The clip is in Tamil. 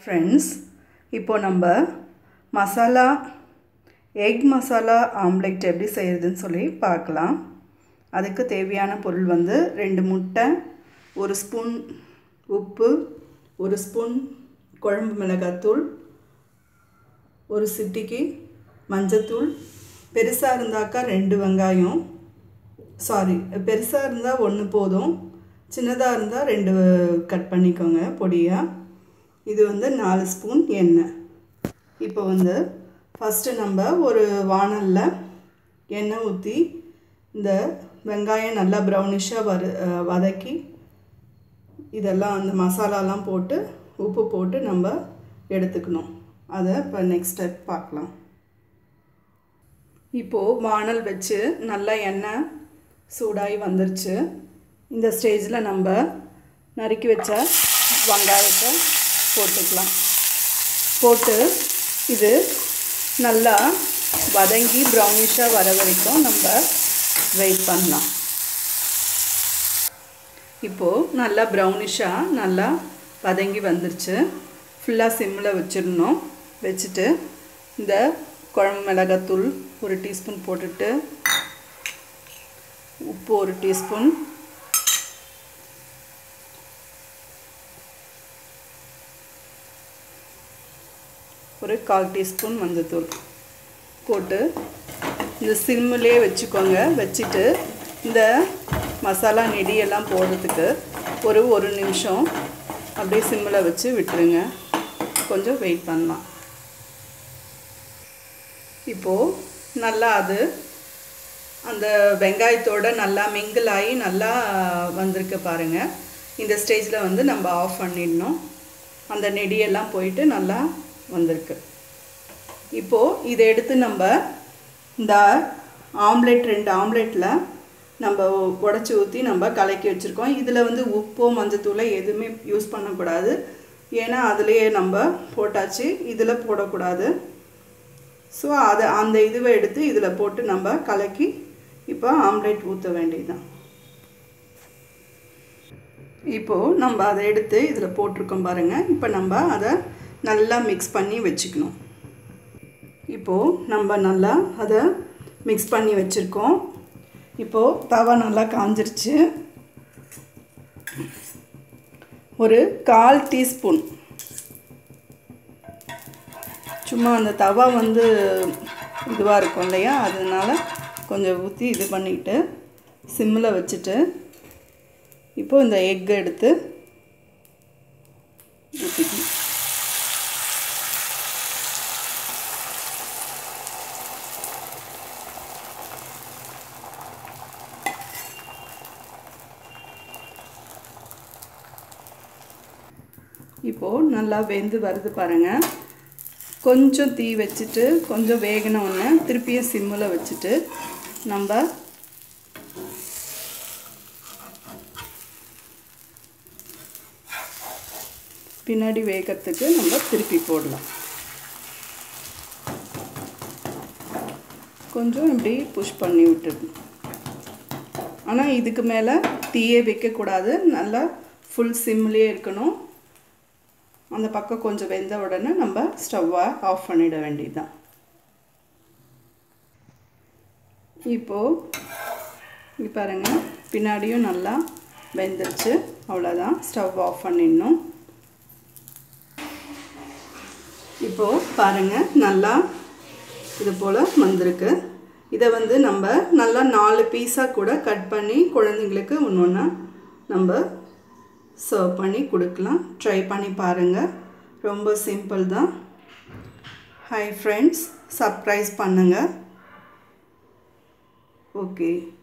ஃப்ரெண்ட்ஸ் இப்போ நம்ம மசாலா எக் மசாலா ஆம்லெட் எப்படி செய்கிறதுன்னு சொல்லி பார்க்கலாம் அதுக்கு தேவையான பொருள் வந்து ரெண்டு முட்டை ஒரு ஸ்பூன் உப்பு ஒரு ஸ்பூன் குழம்பு மிளகாத்தூள் ஒரு சிட்டிக்கு மஞ்சத்தூள் பெருசாக இருந்தாக்கா ரெண்டு வெங்காயம் சாரி பெருசாக இருந்தால் ஒன்று போதும் சின்னதாக இருந்தால் ரெண்டு கட் பண்ணிக்கோங்க பொடியாக இது வந்து நாலு ஸ்பூன் எண்ணெய் இப்போ வந்து ஃபஸ்ட்டு நம்ம ஒரு வானலில் எண்ணெய் ஊற்றி இந்த வெங்காயம் நல்லா ப்ரௌனிஷாக வறு வதக்கி இதெல்லாம் அந்த மசாலாலாம் போட்டு உப்பு போட்டு நம்ம எடுத்துக்கணும் அதை இப்போ நெக்ஸ்ட் ஸ்டெப் பார்க்கலாம் இப்போது வானல் வச்சு நல்லா எண்ணெய் சூடாகி வந்துருச்சு இந்த ஸ்டேஜில் நம்ம நறுக்கி வச்ச வெங்காயத்தை போட்டுக்கலாம் போட்டு இது நல்லா வதங்கி ப்ரௌனிஷாக வர வரைக்கும் நம்ம வெயிட் பண்ணலாம் இப்போது நல்லா ப்ரௌனிஷாக நல்லா வதங்கி வந்துருச்சு ஃபுல்லாக சிம்மில் வச்சிடணும் வச்சுட்டு இந்த குழம்பு மிளகாத்தூள் ஒரு டீஸ்பூன் போட்டுட்டு உப்பு ஒரு டீஸ்பூன் ஒரு கால் டீஸ்பூன் மஞ்சத்தூள் போட்டு இந்த சிம்மிலே வச்சுக்கோங்க வச்சுட்டு இந்த மசாலா நெடியெல்லாம் போடுறதுக்கு ஒரு ஒரு நிமிஷம் அப்படியே சிம்மில் வச்சு விட்டுருங்க கொஞ்சம் வெயிட் பண்ணலாம் இப்போது நல்லா அது அந்த வெங்காயத்தோடு நல்லா மிங்கிள் ஆகி நல்லா வந்திருக்கு பாருங்கள் இந்த ஸ்டேஜில் வந்து நம்ம ஆஃப் பண்ணிடணும் அந்த நெடியெல்லாம் போயிட்டு நல்லா வந்திருக்கு இப்போது இதை எடுத்து நம்ம இந்த ஆம்லெட் ரெண்டு ஆம்லெட்டில் நம்ம உடச்சி ஊற்றி நம்ம கலக்கி வச்சுருக்கோம் இதில் வந்து உப்போ மஞ்சத்தூளோ எதுவுமே யூஸ் பண்ணக்கூடாது ஏன்னா அதுலேயே நம்ம போட்டாச்சு இதில் போடக்கூடாது ஸோ அதை அந்த இதுவை எடுத்து இதில் போட்டு நம்ம கலக்கி இப்போ ஆம்லெட் ஊற்ற வேண்டியதுதான் இப்போது நம்ம அதை எடுத்து இதில் போட்டிருக்கோம் பாருங்கள் இப்போ நம்ம அதை நல்லா மிக்ஸ் பண்ணி வச்சுக்கணும் இப்போது நம்ம நல்லா அதை மிக்ஸ் பண்ணி வச்சுருக்கோம் இப்போது தவா நல்லா காஞ்சிருச்சு ஒரு கால் டீஸ்பூன் சும்மா அந்த தவா வந்து இதுவாக இருக்கும் இல்லையா அதனால் கொஞ்சம் ஊற்றி இது பண்ணிவிட்டு சிம்மில் வச்சுட்டு இப்போது இந்த எக் எடுத்து ஊற்றிக்கணும் இப்போது நல்லா வெந்து வருது பாருங்கள் கொஞ்சம் தீ வச்சுட்டு கொஞ்சம் வேகின ஒன்று திருப்பியும் சிம்மில் வச்சுட்டு நம்ம பின்னாடி வேகிறதுக்கு நம்ம திருப்பி போடலாம் கொஞ்சம் இப்படி புஷ் பண்ணி விட்டுடணும் ஆனால் இதுக்கு மேலே தீயே வைக்கக்கூடாது நல்லா ஃபுல் சிம்லேயே இருக்கணும் அந்த பக்கம் கொஞ்சம் வெந்த உடனே நம்ம ஸ்டவ்வை ஆஃப் பண்ணிட வேண்டியதுதான் இப்போது இங்கே பாருங்கள் பின்னாடியும் நல்லா வெந்துருச்சு அவ்வளோதான் ஸ்டவ் ஆஃப் பண்ணிடணும் இப்போது பாருங்கள் நல்லா இது போல் வந்திருக்கு இதை வந்து நம்ம நல்லா நாலு பீஸாக கூட கட் பண்ணி குழந்தைங்களுக்கு ஒன்று ஒன்றா நம்ம சர்வ் பண்ணி கொடுக்கலாம் ட்ரை பண்ணி பாருங்கள் ரொம்ப சிம்பிள் தான் ஹாய் ஃப்ரெண்ட்ஸ் சர்ப்ரைஸ் பண்ணுங்கள் ஓகே